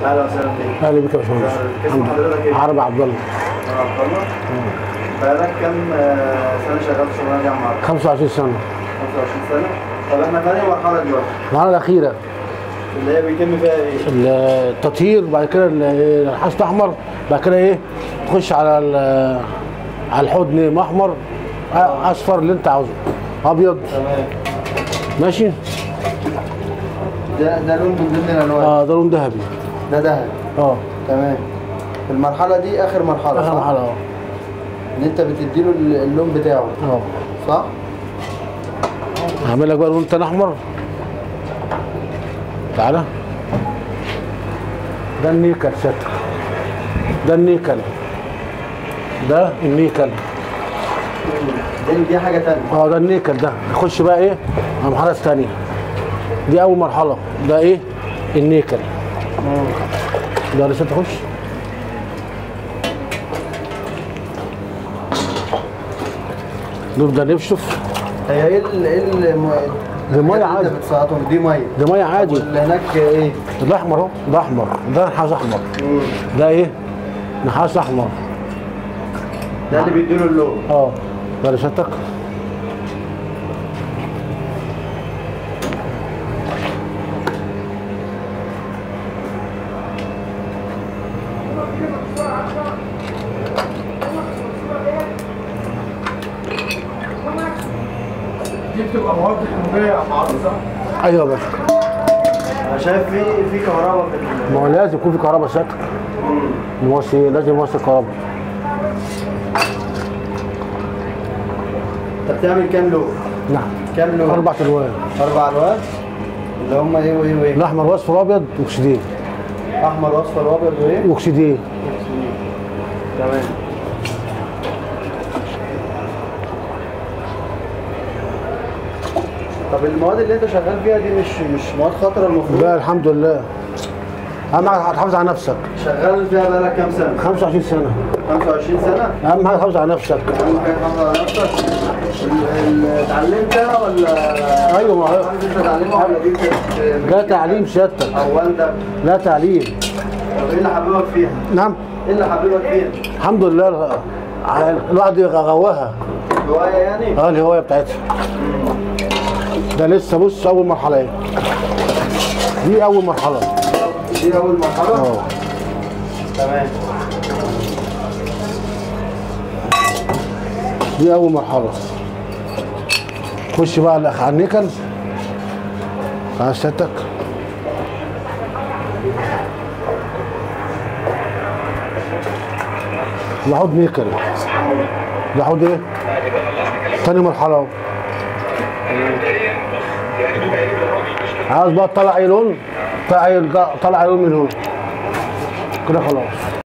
اهلا وسهلا بيك اهلا بك يا باشمهندس اسم حضرتك ايه؟ عربي عبد الله انا عبد الله بقالك كام آه، سنه شغال في شغلانه دي يا عم عربي؟ 25 سنه 25 سنه طب احنا في انهي مرحله دلوقتي؟ المرحله الاخيره اللي هي بيتم فيها ايه؟ التطهير بعد كده ال- الحصى الاحمر بعد كده ايه تخش على ال- على الحضن احمر أ- اصفر اللي انت عاوزه ابيض تمام ماشي ده ده لون من ضمن الالوان اه ده لون ذهبي ده دهب اه تمام المرحله دي اخر مرحله اخر صح؟ مرحله اه ان انت بتديله ال- اللون بتاعه اه صح؟ هعمل لك بقى لون تاني احمر تعالى ده النيكل ستر ده النيكل ده النيكل دي دي حاجه ثانيه اه ده النيكل ده نخش بقى ايه على المرحله الثانيه دي اول مرحله ده ايه النيكل ده لسه تخش نبدا نبشف هي ايه ال ايه ال دي مية اللي عادي. انت بتسقطهم دي ميه ده ميه عادي واللي هناك ايه؟ ده احمر اهو ده احمر ده نحاس احمر ده ايه نحاس احمر ده اللي بيديله اللون اه ده رشتك دي بتبقى مواد كيماويه معروفه صح؟ ايوه يا باشا انا شايف في في كهرباء في ال- ما هو لازم يكون في كهرباء ستر موصي لازم يوصل كهرباء انت بتعمل كام لون؟ نعم كام لون؟ اربع الوان اربع الوان اللي هم ايه وايه وايه؟ الاحمر واصفر وابيض واكسدين احمر واصفر وابيض وايه؟ واكسدين تمام طب المواد اللي انت شغال فيها دي مش مش مواد خطره المفروض لا الحمد لله اهم حاجه هتحافظ على نفسك شغال فيها بقالك كام سنه؟ 25 سنه 25 سنه؟ اهم حاجه تحافظ على نفسك اهم حاجه تحافظ على نفسك ال- ال- اتعلمتها ولا ايوه ما هو- عايز انت تتعلمها ولا دي كانت لا تعليم سيادتك او والدك لا تعليم طب ايه اللي حببك فيها؟ نعم ايه اللي حببك فيها؟ الحمد لله الواحد غواها هوايه يعني؟ اه الهوايه بتاعتها ده لسه بص اول مرحله ايه دي اول مرحله دي اول مرحله؟ اه تمام دي اول مرحله خش بقى على على النيكل على سيادتك ده حوض نيكل ده حوض ايه تاني مرحله اهو عاوز بقى تطلع اي لون طلع اي طلع اي لون من هنا كده خلاص